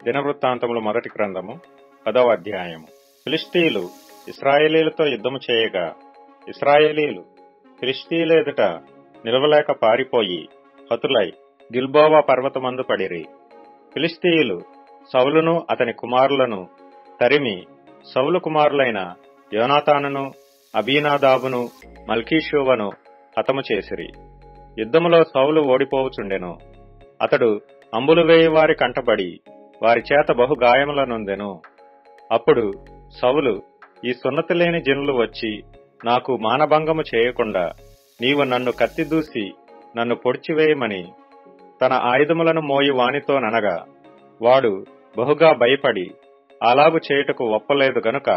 దినవృత్తాంతములు మొదటి గ్రంథము పదవ అధ్యాయము ఫిలిస్తీయులు ఇస్రాయేలీలతో యుద్ధము చేయగా ఇస్రాయేలీలు ఫిలిస్తీయుల ఎదుట నిలవలేక పారిపోయి హతులై గిల్బోవా పర్వతమందు పడిరి ఫిలిస్తీయులు సౌలును అతని కుమారులను తరిమి సౌలు కుమారులైన యోనాతానును అబీనాదాబును మల్కీషోవను హతము చేసిరి యుద్ధములో సౌలు ఓడిపోవచుండెను అతడు అంబులు వేయి వారి కంటబడి వారి చేత బహు గాయములనుందెను అప్పుడు సౌలు ఈ సున్నతి లేని జనులు వచ్చి నాకు మానభంగము చేయకుండా నీవు నన్ను కత్తిదూసి నన్ను పొడిచివేయమని తన ఆయుధములను మోయి వానితో ననగా వాడు బహుగా భయపడి అలాగు చేయుటకు ఒప్పలేదు గనుక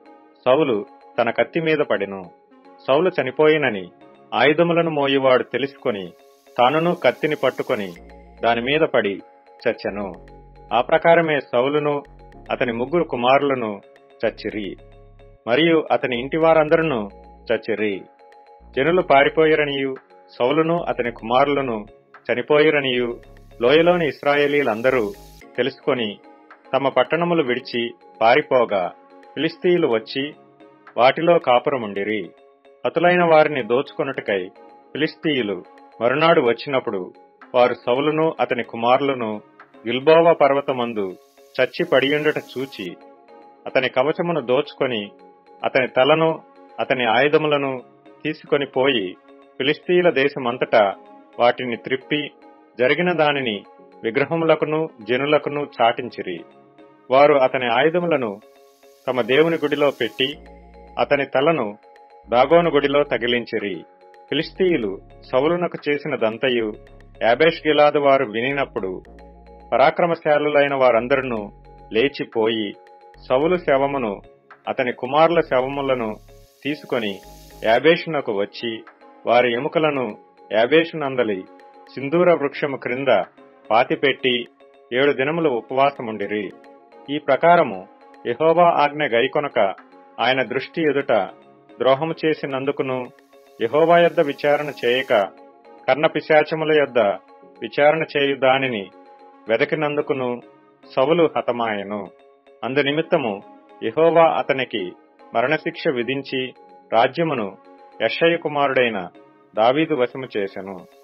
సౌలు తన కత్తి మీద పడెను సౌలు చనిపోయినని ఆయుధములను మోయివాడు తెలుసుకొని తానును కత్తిని పట్టుకొని దాని మీద పడి చచ్చెను ఆ ప్రకారమే సౌలును అతని ముగ్గురు కుమారులను చచ్చిరి మరియు అతని ఇంటి వారందరూ చచ్చిరి జనులు పారిపోయిరనియు సౌలును అతని కుమారులను చనిపోయిరనియు లోయలోని ఇస్రాయేలీలందరూ తెలుసుకొని తమ పట్టణములు విడిచి పారిపోగా ఫిలిస్తీయులు వచ్చి వాటిలో కాపురముండిరి హతులైన వారిని దోచుకొనుటకై ఫిలిస్తీయులు మరునాడు వచ్చినప్పుడు వారు సౌలును అతని కుమారులను గిల్బోవా పర్వతమందు చచ్చి పడియుండట చూచి అతని కవచమును దోచుకొని అతని తలను అతని ఆయుధములను తీసుకొని పోయి ఫిలిస్తీయుల దేశమంతటా వాటిని త్రిప్పి జరిగిన దానిని విగ్రహములకును జనులకును చాటించిరి వారు అతని ఆయుధములను తమ దేవుని గుడిలో పెట్టి అతని తలను దాగోను గుడిలో తగిలించిరి ఫిలిస్తీయులు సౌలునకు చేసిన దంతయు యాబేష్ గిలాదు వారు వినినప్పుడు పరాక్రమశాలులైన వారందరూ లేచిపోయి సౌలు శవమును అతని కుమారుల శవములను తీసుకొని యాబేషునకు వచ్చి వారి ఎముకలను యాబేషునందలి సింధూర వృక్షము క్రింద పాతిపెట్టి ఏడు దినములు ఉపవాసముండిరి ఈ ప్రకారము యహోవా ఆజ్ఞ గైకొనక ఆయన దృష్టి ఎదుట ద్రోహము చేసినందుకును యహోవా యొద్ద విచారణ చేయక కర్ణ పిశాచముల యొద్ద విచారణ చేయు దానిని వెదకినందుకును సవులు హతమాయను అందు నిమిత్తము యహోవా అతనికి మరణశిక్ష విధించి రాజ్యమును యషయ్య కుమారుడైన దావీదు వశము చేసెను